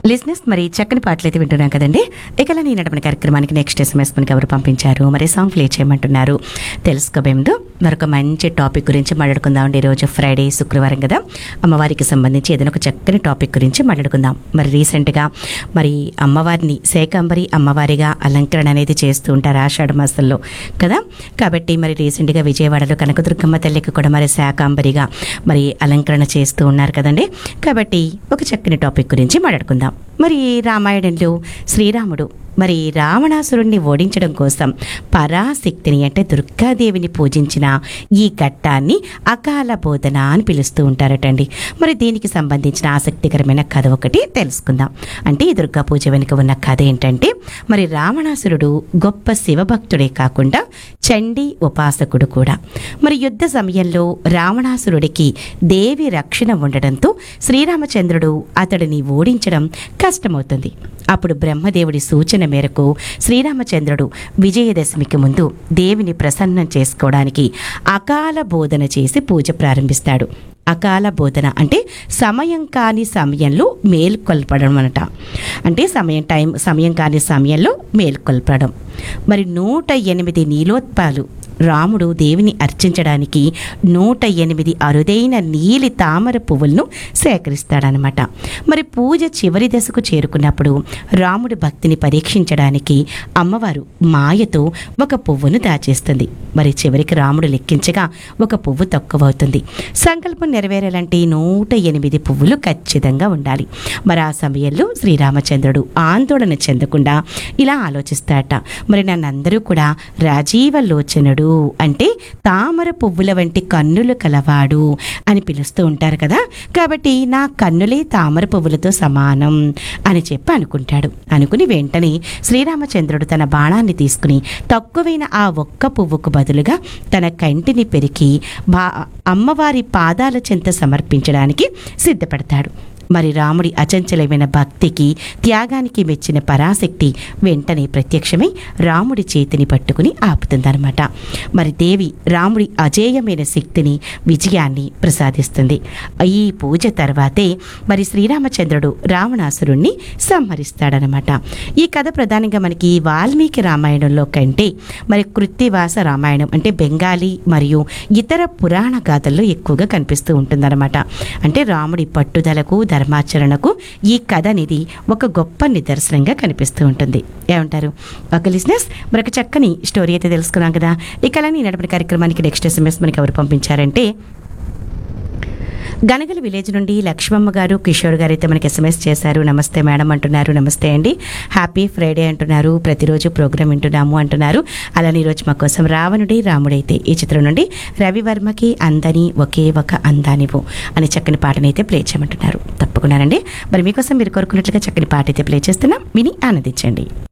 లిజినెస్ మరి చక్కని పాటలు అయితే వింటున్నాం కదండి ఇక ఈ నడపని కార్యక్రమానికి నెక్స్ట్ ఎస్ఎంఎస్ మనకి ఎవరు పంపించారు మరి సాంగ్ ప్లే చేయమంటున్నారు తెలుసుకోబేముందు మరొక మంచి టాపిక్ గురించి మాట్లాడుకుందాం ఈ రోజు ఫ్రైడే శుక్రవారం కదా అమ్మవారికి సంబంధించి ఏదైనా ఒక చక్కని టాపిక్ గురించి మాట్లాడుకుందాం మరి రీసెంట్గా మరి అమ్మవారిని శేకాంబరి అమ్మవారిగా అలంకరణ అనేది చేస్తూ ఉంటారు ఆషాఢ మాసంలో కదా కాబట్టి మరి రీసెంట్గా విజయవాడలో కనకదుర్గమ్మ తల్లికి కూడా మరి శాకాంబరిగా మరి అలంకరణ చేస్తూ ఉన్నారు కదండి కాబట్టి ఒక చక్కని టాపిక్ గురించి మాట్లాడుకుందాం మరి రామాయణంలో శ్రీరాముడు మరి రావణాసురుణ్ణి ఓడించడం కోసం పరాశక్తిని అంటే దుర్గాదేవిని పూజించిన ఈ ఘట్టాన్ని అకాల బోధన అని పిలుస్తూ ఉంటారటండి మరి దీనికి సంబంధించిన ఆసక్తికరమైన కథ ఒకటి తెలుసుకుందాం అంటే ఈ దుర్గా పూజ వెనుక ఉన్న కథ ఏంటంటే మరి రావణాసురుడు గొప్ప శివభక్తుడే కాకుండా చండీ ఉపాసకుడు కూడా మరి యుద్ధ సమయంలో రావణాసురుడికి దేవి రక్షణ ఉండడంతో శ్రీరామచంద్రుడు అతడిని ఓడించడం కష్టమవుతుంది అప్పుడు బ్రహ్మదేవుడి సూచన మేరకు శ్రీరామచంద్రుడు విజయదశమికి ముందు దేవిని ప్రసన్నం చేసుకోవడానికి అకాల బోధన చేసి పూజ ప్రారంభిస్తాడు అకాల బోధన అంటే సమయం కాని సమయంలో మేల్కొల్పడం అనట అంటే సమయం టైం సమయం కాని సమయంలో మేల్కొల్పడం మరి నూట ఎనిమిది నీలోత్పాలు రాముడు దేవిని అర్చించడానికి నూట ఎనిమిది అరుదైన నీలి తామర పువ్వులను సేకరిస్తాడనమాట మరి పూజ చివరి దశకు చేరుకున్నప్పుడు రాముడి భక్తిని పరీక్షించడానికి అమ్మవారు మాయతో ఒక పువ్వును దాచేస్తుంది మరి చివరికి రాముడు లెక్కించగా ఒక పువ్వు తక్కువవుతుంది సంకల్పం నెరవేరాలంటే నూట ఎనిమిది పువ్వులు ఖచ్చితంగా ఉండాలి మరి ఆ సమయంలో శ్రీరామచంద్రుడు ఆందోళన చెందకుండా ఇలా ఆలోచిస్తాడట మరి నన్నందరూ కూడా రాజీవ లోచనుడు అంటే తామర పువ్వుల వంటి కన్నులు కలవాడు అని పిలుస్తూ ఉంటారు కదా కాబట్టి నా కన్నులే తామర పువ్వులతో సమానం అని చెప్పి అనుకుంటాడు అనుకుని వెంటనే శ్రీరామచంద్రుడు తన బాణాన్ని తీసుకుని తక్కువైన ఆ ఒక్క పువ్వుకు బదులుగా తన కంటిని పెరికి బా అమ్మవారి పాదాల చెంత సమర్పించడానికి సిద్ధపడతాడు మరి రాముడి అచంచలమైన భక్తికి త్యాగానికి మెచ్చిన పరాశక్తి వెంటనే ప్రత్యక్షమై రాముడి చేతిని పట్టుకుని ఆపుతుందన్నమాట మరి దేవి రాముడి అజేయమైన శక్తిని విజయాన్ని ప్రసాదిస్తుంది ఈ పూజ తర్వాతే మరి శ్రీరామచంద్రుడు రావణాసురుణ్ణి సంహరిస్తాడనమాట ఈ కథ ప్రధానంగా మనకి వాల్మీకి రామాయణంలో కంటే మరి కృత్తివాస రామాయణం అంటే బెంగాలీ మరియు ఇతర పురాణ గాథల్లో ఎక్కువగా కనిపిస్తూ ఉంటుందన్నమాట అంటే రాముడి పట్టుదలకు ధర్మాచరణకు ఈ కథ అనేది ఒక గొప్ప నిదర్శనంగా కనిపిస్తూ ఉంటుంది ఏమంటారు ఒక లిజినెస్ మరొక చక్కని స్టోరీ అయితే తెలుసుకున్నాం కదా ఇక అలానే నడిపిన కార్యక్రమానికి నెక్స్ట్ ఎస్ఎంఎస్ మనకి ఎవరు పంపించారంటే గనగల విలేజ్ నుండి లక్ష్మమ్మ గారు కిషోర్ గారు అయితే మనకి ఎస్ఎంఎస్ చేశారు నమస్తే మేడం అంటున్నారు నమస్తే అండి హ్యాపీ ఫ్రైడే అంటున్నారు ప్రతిరోజు ప్రోగ్రామ్ వింటున్నాము అంటున్నారు అలానే ఈరోజు మా కోసం రావణుడి రాముడైతే ఈ చిత్రం నుండి రవివర్మకి అందని ఒకే ఒక అందానివు అనే చక్కని పాటనైతే ప్లే చేయమంటున్నారు తప్పకుండానండి మరి మీకోసం మీరు కోరుకున్నట్లుగా చక్కని పాట అయితే ప్లే చేస్తున్నాం విని ఆనందించండి